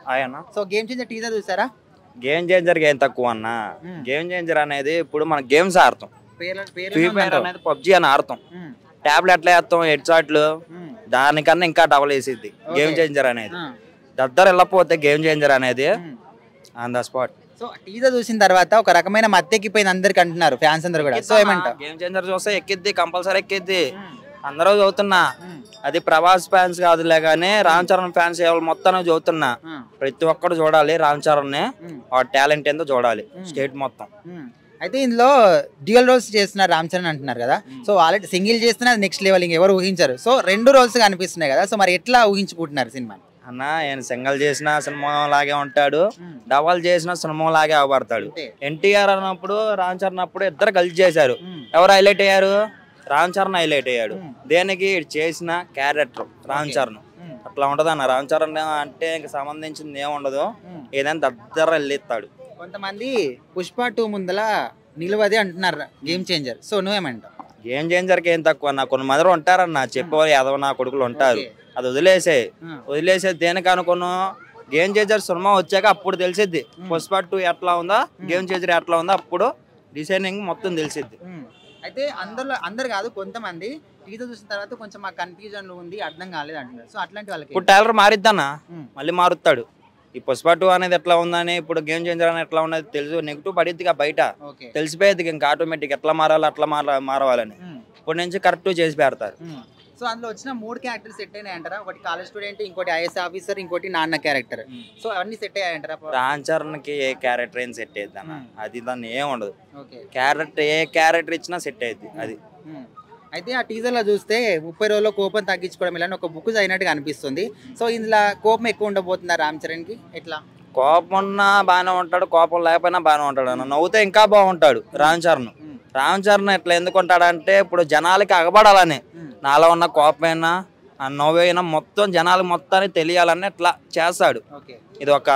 ఆయన so game changer teaser చూసారా game changer ఏం తక్కువ అన్న మ్మ్. గేమ్ చేంజర్ అనేది ఇప్పుడు మన గేమ్స్ ఆడతాం పేర్ల ఫ్రీ పేర్లు ఫైర్ అనేది పబ్జి అని ఆడతాం ట్యాబ్లు ఎట్లా వేస్తాం హెడ్ షాట్లు దానికన్నా ఇంకా డబల్ వేసిద్ది గేమ్ Okay. చేంజర్ అనేది దగ్గర వెళ్ళకపోతే గేమ్ చేంజర్ అనేది on the spot so teaser చూసిన తర్వాత ఒక రకమైన మత్తెక్కిపోయింది అందరికి అంటున్నారు ఫ్యాన్స్ అందరు కూడా సో ఏమంటావు గేమ్ చేంజర్ చూస్తే ఎక్కిద్ది కంపల్సరీ ఎక్కిద్ది అందరూ చదువుతున్నా అది ప్రభాస్ ఫ్యాన్స్ కాదులే కానీ రామ్ చరణ్ ఫ్యాన్స్ మొత్తం చదువుతున్నా ప్రతి ఒక్కరు చూడాలి రామ్ చరణ్ ని ఆ టాలెంట్ ఏందో చూడాలి స్టేట్ మొత్తం అయితే ఇందులో డ్యూయల్ రోల్స్ చేస్తున్నారు రామ్ చరణ్ అంటున్నారు కదా సో ఆల్రెడీ సింగిల్ చేస్తున్నా నెక్స్ట్ లెవెల్ ఇంకెవరు ఊహించారు సో రెండు రోల్స్ కనిపిస్తున్నాయి కదా సో మరి ఎట్లా ఊహించుకుంటున్నారు సినిమా అన్న ఆయన సింగల్ చేసిన సినిమా లాగే ఉంటాడు డబల్ చేసిన సినిమా లాగే అవబడతాడు అంతే. ఎన్టీఆర్ అన్నప్పుడు రామ్ చరణ్ అప్పుడు ఇద్దరు కలిసి చేశారు ఎవరు హైలైట్ అయ్యారు రామ్ చరణ్ హైలైట్ అయ్యాడు దేనికి ఈడు చేసిన క్యారెక్టర్ రామ్ చరణ్ అట్లా ఉంటది అన్న రామ్ చరణ్ అంటే ఇంక సంబంధించింది ఏం ఉండదు ఏదైనా దగ్గర వెళ్ళిస్తాడు కొంతమంది పుష్ప టూ ముందల నిలవది అంటున్నారు గేమ్ చేంజర్ సో నువ్వేమంటావు గేమ్ చేంజర్కి ఏం తక్కువ అన్న కొన్ని మంది ఉంటారన్న చెప్పేవారు యాదవ నా కొడుకులు ఉంటారు Okay. అది వదిలేసే Hmm. వదిలేసే దేనికి అనుకున్నాం గేమ్ చేంజర్ సినిమా వచ్చాక అప్పుడు తెలిసిద్ది పుష్ప టూ ఎట్లా ఉందా గేమ్ చేంజర్ ఎట్లా ఉందా అప్పుడు డిసైనింగ్ మొత్తం తెలిసిద్ది అయితే అందరిలో అందరు కాదు కొంతమంది టీజర్ చూసిన తర్వాత కొంచెం మాకు కన్ఫ్యూజన్ ఉంది అర్థం కాలేదు అంటున్నారు సో అట్లాంటి వాళ్ళకి ఇప్పుడు టైలర్ మారిద్దన్నా Hmm. మళ్ళీ మారుతాడు ఈ పుష్ప టూ అనేది ఎట్లా ఉందని ఇప్పుడు గేమ్ చేంజర్ అనేది ఎట్లా ఉన్నది తెలుసు నెగిటివ్ పడిద్దిగా బయట ఓకే తెలిసిపోయేది ఇంకా ఆటోమేటిక్ ఎట్లా మారాలి అట్లా మార మారవాలని ఇప్పటి నుంచి కరెక్ట్ చేసి పెడతారు సో అందులో వచ్చిన మూడు క్యారెక్టర్స్ సెట్ అయినాయి అంటారా ఒకటి కాలేజ్ స్టూడెంట్ ఇంకోటి ఐఎస్ ఆఫీసర్ ఇంకోటి నాన్న క్యారెక్టర్ సో అవన్నీ సెట్ అయ్యాయంటారా రామ్ చరణ్ కి ఏ క్యారెక్టర్ ఏం సెట్ అయ్యిద్ది అన్న Hmm. అది దాన్ని ఏం ఉండదు ఓకే క్యారెక్టర్ ఏ క్యారెక్టర్ ఇచ్చినా సెట్ అయ్యిద్ది అది అయితే ఆ టీజర్ లో చూస్తే ముప్పై రోజుల్లో కోపం తగ్గించుకోవడం ఇలా ఒక బుక్ చదివినట్టుగా అనిపిస్తుంది సో ఇందులో కోపం ఎక్కువ ఉండబోతుందా రామ్ చరణ్ కి ఎట్లా కోపం ఉన్నా బాగానే ఉంటాడు కోపం లేకపోయినా బాగానే ఉంటాడు అన్న నవ్వుతే ఇంకా బాగుంటాడు రామ్ చరణ్ రామ్ చరణ్ ఎట్లా ఎందుకు ఉంటాడంటే ఇప్పుడు జనాలకి అగబడాలని నాలో ఉన్న కోపమైనా ఆ నవ్వైనా మొత్తం జనాలకు మొత్తానికి తెలియాలని ఇట్లా చేస్తాడు ఓకే ఇది ఒక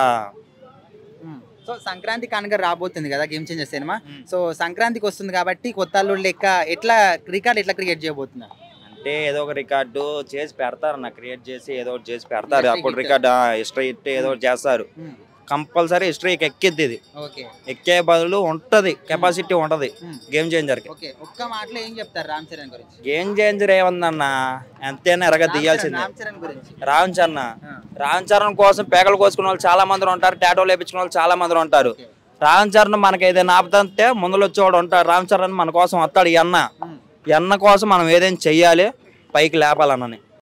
సో సంక్రాంతి కనుక రాబోతుంది కదా గేమ్ చేంజర్ సినిమా సో సంక్రాంతికి వస్తుంది కాబట్టి కొత్త అల్లుడు లెక్క ఎట్లా రికార్డ్ ఎట్లా క్రియేట్ చేయబోతున్నారు అంటే ఏదో ఒక రికార్డు చేసి పెడతారు నా క్రియేట్ చేసి ఏదో ఒకటి చేసి పెడతారు History అప్పుడు hit. రికార్డు హిస్టరీ ఇట్టి ఏదో ఒకటి చేస్తారు కంపల్సరీ హిస్టరీకి ఎక్కిద్ది ఇది ఓకే ఎక్కే బదులు ఉంటది కెపాసిటీ ఉంటది గేమ్ చేంజర్ కి ఓకే ఒక్క మాటలో ఏం చెప్తారు రామ్ చరణ్ గురించి గేమ్ చేంజర్ ఏముందన్న ఎంతైనా ఎరగ తీయాల్సిందే రామ్ చరణ్ గురించి రామ్ చరణ్ ఆ. రామ్ చరణ్ కోసం పేకలు కోసుకునే వాళ్ళు చాలా మంది ఉంటారు టాటో లేపించుకునే వాళ్ళు చాలా మంది ఉంటారు Okay. రామ్ చరణ్ మనకి ఏదైనా ఆపుతుంటే ముందులో వచ్చేవాడు ఉంటాడు రామ్ చరణ్ మన కోసం వస్తాడు ఈ అన్న ఉమ్. ఈ అన్న కోసం మనం ఏదైనా చెయ్యాలి పైకి లేపాలన్నని